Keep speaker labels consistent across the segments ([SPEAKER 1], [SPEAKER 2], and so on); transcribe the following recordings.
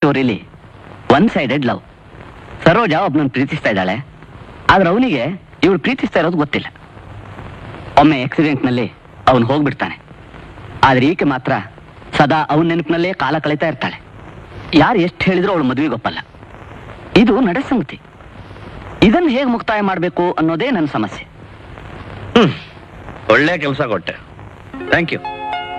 [SPEAKER 1] ಸ್ಟೋರಿಲಿ one sided love Saroja ಒಬ್ನನ್ನು ಪ್ರೀತಿಸ್ತಾ ಇದ್ದಾಳೆ ಆದ್ರೆ ಅವನಿಗೆ ಇವಳು ಪ್ರೀತಿಸ್ತಾ ಇರೋದು ಗೊತ್ತಿಲ್ಲ ಒಮ್ಮೆ ಆಕ್ಸಿಡೆಂಟ್ನಲ್ಲಿ ಅವನು ಹೋಗ್ಬಿಡ್ತಾನೆ ಆದ್ರೆ ಈಕೆ ಮಾತ್ರ ಸದಾ ಅವನ ನೆನಪಿನಲ್ಲೇ ಕಾಲ ಕಳೀತಾ ಇರ್ತಾಳೆ ಯಾರು ಎಷ್ಟು ಹೇಳಿದ್ರು ಅವಳು ಮದುವೆಗೆ ಒಪ್ಪಲ್ಲ ಇದು ನಡೆ ಸಂಗತಿ ಇದನ್ನು ಹೇಗೆ ಮುಕ್ತಾಯ ಮಾಡಬೇಕು ಅನ್ನೋದೇ ನನ್ನ ಸಮಸ್ಯೆ
[SPEAKER 2] ಹ್ಮ್ ಒಳ್ಳೆ ಕೆಲಸ ಕೊಟ್ಟೆ ಥ್ಯಾಂಕ್ ಯು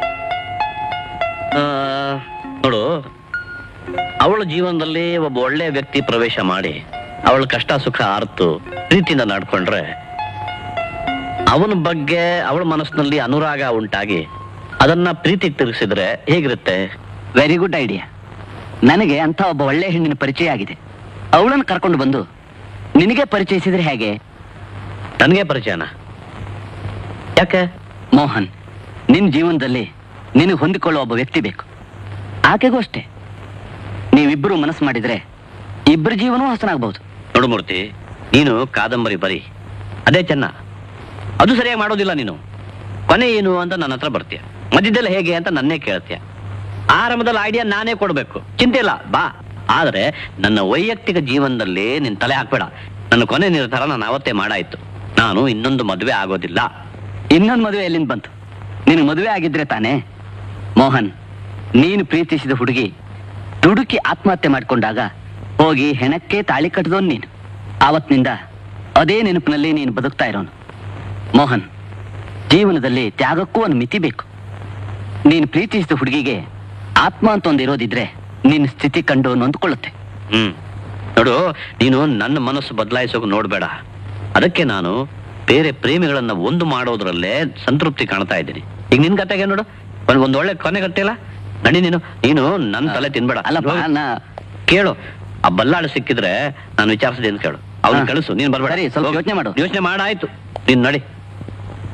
[SPEAKER 2] ನೋಡು ಅವಳ ಜೀವನದಲ್ಲಿ ಒಬ್ಬ ಒಳ್ಳೆ ವ್ಯಕ್ತಿ ಪ್ರವೇಶ ಮಾಡಿ ಅವಳ ಕಷ್ಟ ಸುಖ ಅರ್ತು ಪ್ರೀತಿಯಿಂದ ನಡ್ಕೊಂಡ್ರೆ ಅವನ ಬಗ್ಗೆ ಅವಳ ಮನಸ್ಸಿನಲ್ಲಿ ಅನುರಾಗ ಉಂಟಾಗಿ ಅದನ್ನ ಪ್ರೀತಿಗೆ ತಿರುಗಿಸಿದ್ರೆ ಹೇಗಿರುತ್ತೆ
[SPEAKER 1] ವೆರಿ ಗುಡ್ ಐಡಿಯಾ ನನಗೆ ಅಂತ ಒಬ್ಬ ಒಳ್ಳೆ ಹೆಣ್ಣಿನ ಪರಿಚಯ ಆಗಿದೆ ಅವಳನ್ನು ಕರ್ಕೊಂಡು ಬಂದು ನಿನಗೆ ಪರಿಚಯಿಸಿದ್ರೆ ಹೇಗೆ
[SPEAKER 2] ನನಗೆ ಪರಿಚಯನ ಯಾಕೆ
[SPEAKER 1] ಮೋಹನ್ ನಿನ್ನ ಜೀವನದಲ್ಲಿ ನಿನಗೆ ಹೊಂದಿಕೊಳ್ಳುವ ಒಬ್ಬ ವ್ಯಕ್ತಿ ಬೇಕು ಆಕೆಗೂ ಅಷ್ಟೇ ನೀವಿಬ್ಬರು ಮನಸ್ಸು ಮಾಡಿದ್ರೆ ಇಬ್ಬರ ಜೀವನವೂ ಹಸನಾಗಬಹುದು
[SPEAKER 2] ನೋಡು ಮೂರ್ತಿ ನೀನು ಕಾದಂಬರಿ ಬರಿ ಅದೇ ಚೆನ್ನ ಅದು ಸರಿಯಾಗಿ ಮಾಡೋದಿಲ್ಲ ನೀನು ಕೊನೆ ಏನು ಅಂತ ನನ್ನ ಹತ್ರ ಬರ್ತೀಯ ಮಧ್ಯದಲ್ಲಿ ಹೇಗೆ ಅಂತ ನನ್ನೇ ಕೇಳ್ತೀಯ ಆರಂಭದಲ್ಲಿ ಐಡಿಯಾ ನಾನೇ ಕೊಡ್ಬೇಕು ಚಿಂತೆ ಇಲ್ಲ ಬಾ ಆದ್ರೆ ನನ್ನ ವೈಯಕ್ತಿಕ ಜೀವನದಲ್ಲಿ ನಿನ್ ತಲೆ ಹಾಕ್ಬೇಡ ನನ್ನ ಕೊನೆ ನಿರ್ಧಾರ ನಾನು ಅವತ್ತೇ ಮಾಡಾಯ್ತು ನಾನು ಇನ್ನೊಂದು ಮದುವೆ ಆಗೋದಿಲ್ಲ
[SPEAKER 1] ಇನ್ನೊಂದು ಮದುವೆ ಎಲ್ಲಿಂದ ಬಂತು ನಿನಗೆ ಮದುವೆ ಆಗಿದ್ರೆ ತಾನೇ ಮೋಹನ್ ನೀನು ಪ್ರೀತಿಸಿದ ಹುಡುಗಿ ದುಡುಕಿ ಆತ್ಮಹತ್ಯೆ ಮಾಡ್ಕೊಂಡಾಗ ಹೋಗಿ ಹೆಣಕ್ಕೆ ತಾಳಿ ಕಟ್ಟಿದವನು ನೀನು ಆವತ್ತಿನಿಂದ ಅದೇ ನೆನಪಿನಲ್ಲಿ ನೀನು ಬದುಕ್ತಾ ಇರೋನು ಮೋಹನ್ ಜೀವನದಲ್ಲಿ ತ್ಯಾಗಕ್ಕೂ ಒಂದು ಮಿತಿ ಬೇಕು ನೀನು ಪ್ರೀತಿಸಿದ ಹುಡುಗಿಗೆ ಆತ್ಮ ಅಂತ ಒಂದು ಇರೋದಿದ್ರೆ ನಿನ್ನ ಸ್ಥಿತಿ ಕಂಡು ನೊಂದ್ಕೊಳ್ಳುತ್ತೆ
[SPEAKER 2] ಹ್ಮ್ ನೋಡು ನೀನು ನನ್ನ ಮನಸ್ಸು ಬದಲಾಯಿಸೋಕೆ ನೋಡ್ಬೇಡ ಅದಕ್ಕೆ ನಾನು ಬೇರೆ ಪ್ರೇಮಿಗಳನ್ನ ಒಂದು ಮಾಡೋದ್ರಲ್ಲೇ ಸಂತೃಪ್ತಿ ಕಾಣ್ತಾ ಇದ್ದೀನಿ ಈಗ ನಿನ್ ಕತೆಗೆ ನೋಡು ಒಂದ್ ಒಂದ್ ಒಳ್ಳೆ ಕೊನೆ ಕಟ್ಟಿಲ್ಲ ನಡಿ ನೀನು ನೀನು ನನ್ನ ತಲೆ ತಿನ್ಬೇಡ
[SPEAKER 1] ಅಲ್ಲಪ್ಪ
[SPEAKER 2] ಹೋಗು.
[SPEAKER 1] ನಾ
[SPEAKER 2] ಕೇಳು ಆ ಬಲ್ಲಾಳ ಸಿಕ್ಕಿದ್ರೆ ನಾನು ವಿಚಾರಿಸಿದೆ ಅಂತ ಕೇಳು ಅವ್ನ
[SPEAKER 1] ಹಾ.
[SPEAKER 2] ಕಳಿಸು ನೀನ್ ಬರ್ಬೇಡ
[SPEAKER 1] ಸರಿ, ಸ್ವಲ್ಪ
[SPEAKER 2] ಹೋಗು.
[SPEAKER 1] ಯೋಚ್ನೆ ಮಾಡು.
[SPEAKER 2] ಯೋಚ್ನೆ ಮಾಡಾಯ್ತು ನೀನ್ ನಡಿ